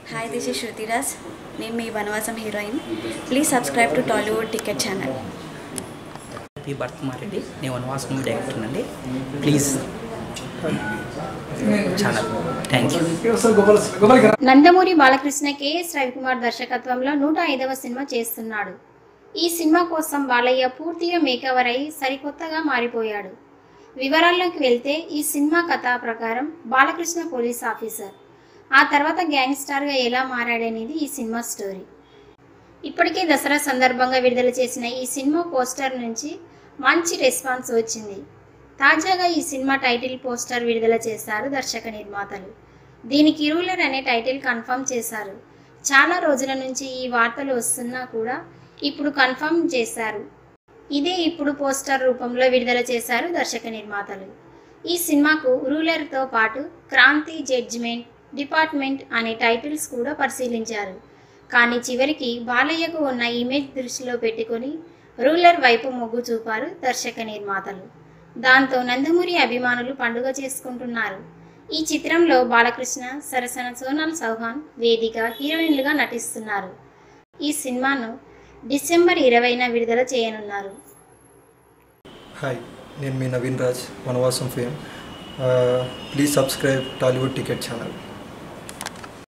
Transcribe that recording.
hi this is శృతిరాజ్ నేను మీ Vanavasam heroine please subscribe to Tollywood ticket channel P Bharathkumar Reddy నేను Vanavasam movie director అండి please channel thank you Nandamuri Balakrishna K S Ravikumar దర్శకత్వంలో నూట ఐదవ సినిమా చేస్తున్నాడు ఈ సినిమా కోసం బాలయ్య పూర్తిగా మేకవర్ అయి సరికొత్తగా మారిపోయాడు వివరాల్లోకి వెళ్తే ఈ సినిమా కథ ప్రకారం బాలకృష్ణ పోలీస్ ఆఫీసర్ ఆ తర్వాత గ్యాంగ్స్టార్గా ఎలా మారాడనేది ఈ సినిమా స్టోరీ ఇప్పటికే దసరా సందర్భంగా విడుదల చేసిన ఈ సినిమా పోస్టర్ నుంచి మంచి రెస్పాన్స్ వచ్చింది తాజాగా ఈ సినిమా టైటిల్ పోస్టర్ విడుదల చేశారు దర్శక నిర్మాతలు దీనికి రూలర్ అనే టైటిల్ కన్ఫర్మ్ చేశారు చాలా రోజుల నుంచి ఈ వార్తలు వస్తున్నా కూడా ఇప్పుడు కన్ఫర్మ్ చేశారు ఇదే ఇప్పుడు పోస్టర్ రూపంలో విడుదల చేశారు దర్శక నిర్మాతలు ఈ సినిమాకు రూలర్తో పాటు క్రాంతి జడ్జిమెంట్ డిపార్ట్మెంట్ అనే టైటిల్స్ కూడా పరిశీలించారు కానీ చివరికి బాలయ్యకు ఉన్న ఇమేజ్ దృష్టిలో పెట్టుకొని రూలర్ వైపు మొగ్గు చూపారు దర్శక నిర్మాతలు దాంతో నందమూరి అభిమానులు పండుగ చేసుకుంటున్నారు ఈ చిత్రంలో బాలకృష్ణ సరసన సోనాల్ చౌహాన్ వేదిక హీరోయిన్లుగా నటిస్తున్నారు ఈ సినిమాను డిసెంబర్ ఇరవైన విడుదల చేయనున్నారు హాయ్ నేను మీ Naveen Raj Vanavasam fame please subscribe Tollywood ticket channel